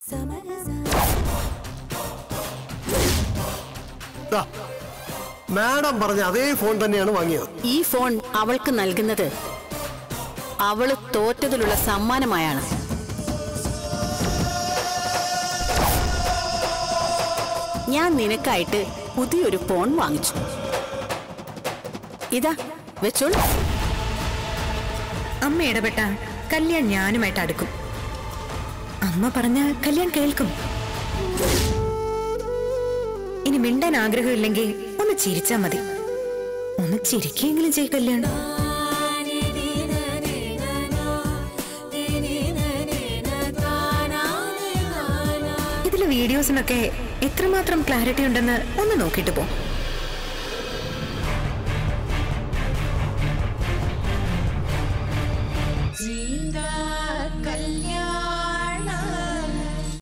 ദാ, മാഡം പറഞ്ഞ അതേ ഫോൺ തന്നെയാണ് വാങ്ങിയത് ഈ ഫോൺ അവൾക്ക് നൽകുന്നത് അവള് തോറ്റതിലുള്ള സമ്മാനമായാണ് ഞാൻ നിനക്കായിട്ട് പുതിയൊരു ഫോൺ വാങ്ങിച്ചു ഇതാ വെച്ചോളൂ അമ്മ ഇടപെട്ട കല്യാൺ ഞാനുമായിട്ട് അടുക്കും അമ്മ പറഞ്ഞ കല്യാൺ കേൾക്കും ഇനി മിണ്ടാൻ ആഗ്രഹമില്ലെങ്കിൽ ഒന്ന് ചിരിച്ചാ മതി ഒന്ന് ചിരിക്കെങ്കിലും ചെയ് കല്യാണം ഇതിലെ വീഡിയോസിനൊക്കെ എത്രമാത്രം ക്ലാരിറ്റി ഉണ്ടെന്ന് ഒന്ന് നോക്കിയിട്ട് പോ